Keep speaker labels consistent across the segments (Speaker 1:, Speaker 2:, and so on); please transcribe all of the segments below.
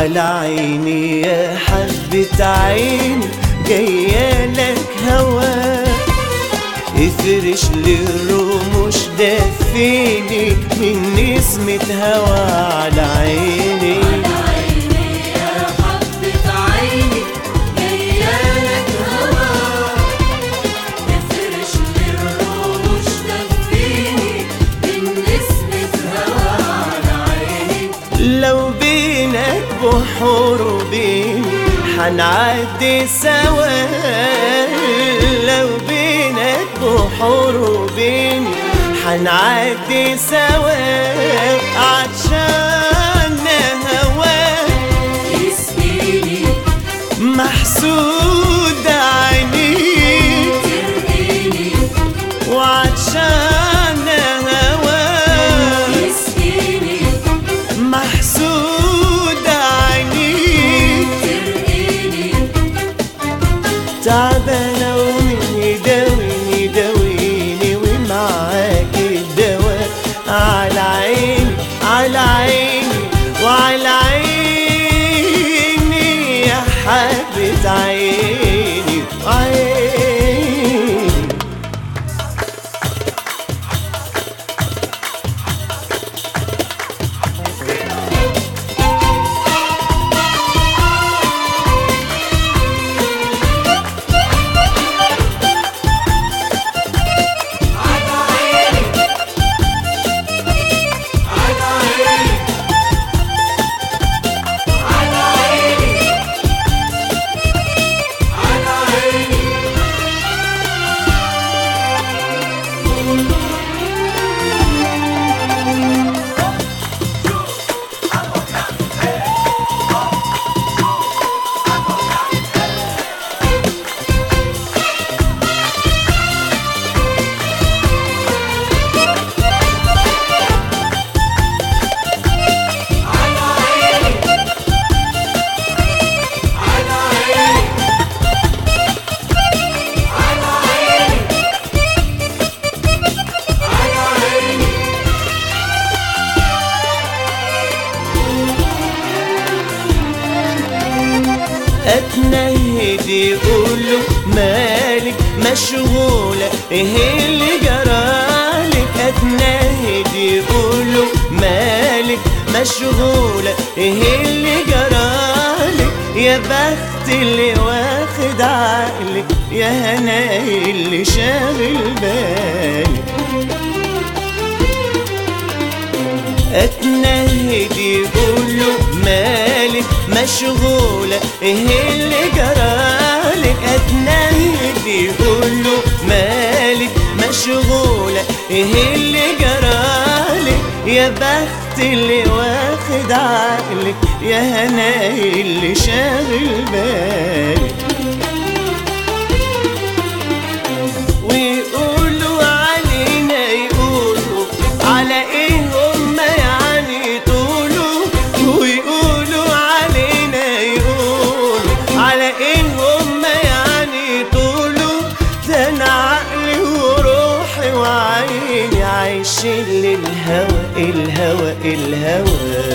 Speaker 1: على عيني يا حبة عيني جاية لك هوا افرش لي الرموش دفيني من نسمة هوا على عيني
Speaker 2: عيني يا حبة عيني جايالك هوا تفرش لي الرموش دفيني من نسمة هوا على عيني
Speaker 1: لو بينك بحور وبيني حنعدي سوا لو بينك بحور وبيني حنعدي سوا عشان هواك
Speaker 2: يسقيني
Speaker 1: محسود عينيك
Speaker 2: ترقيني
Speaker 1: وعشان هواك
Speaker 2: يسقيني
Speaker 1: محسود عينيك
Speaker 2: ترقيني
Speaker 1: تعبانة ومين يداويني يداويني ومعاك الدواء على عيني على عيني وعلى عيني يا حبة عيني عيني اتنهد يقوله مالك مشغولة ايه اللي جرالك اتنهد يقوله مالك مشغولة ايه اللي جرالك يا بخت اللي واخد عقلك يا هناي اللي شاغل بالك اتنهد يقوله مالك مشغولة ايه اللي جرالك اتنهد يقوله مالك مشغولة ايه اللي جرالك يا بخت اللي واخد عقلك يا هناي اللي شاغل بالك ويقولوا علينا يقولوا على ايه هم يعني طولوا ويقولوا علينا يقولوا على ايه هم يعني طولوا ده انا عقلي وروحي وعيني عايشين للهوى الهوى الهوى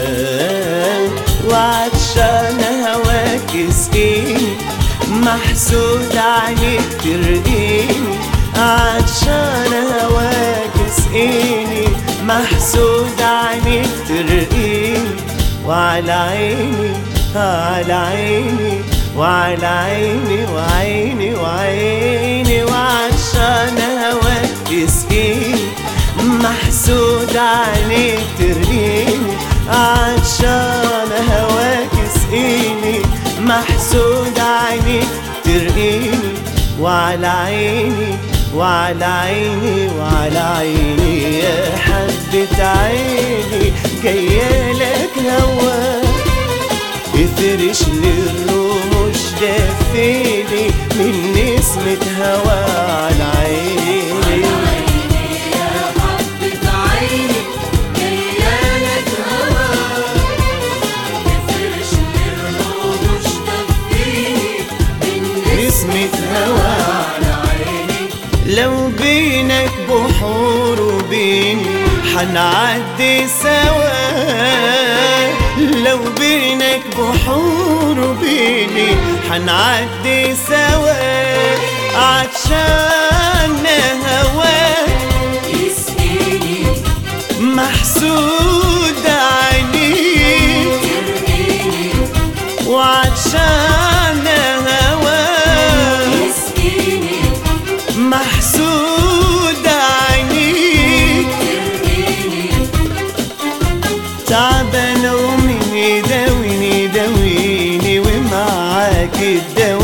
Speaker 1: وعطشان هواك يسقيني محسود عليك ترقيني عطشان هواك يسقيني محسود عليك ترقيني وعلى عيني على عيني وعلى عيني وعيني وعيني وعطشان هواك يسقيني محسود عليك ترقيني عطشان هواك يسقيني محسود عليك ترقيني وعلى عيني وعلى عيني وعلى عيني يا حبة عيني جايالك هوا افرش لي الرموش دفيني من نسمة هوا على عيني
Speaker 2: عيني يا حبة عيني جايالك هوا تفرش لي الرموش دفيني من
Speaker 1: نسمة هوا
Speaker 2: على عيني
Speaker 1: لو بينك بحور وبيني حنعدي سوا لو بينك بحور بيني حنعدي سوا عطشان هواك
Speaker 2: يسقيني
Speaker 1: محسود عينيك
Speaker 2: يرقيني
Speaker 1: وعطشان هواك
Speaker 2: يسقيني
Speaker 1: محسود عينيك
Speaker 2: يرقيني
Speaker 1: تعبان ومين يداويني يداويني ومعاك الدواء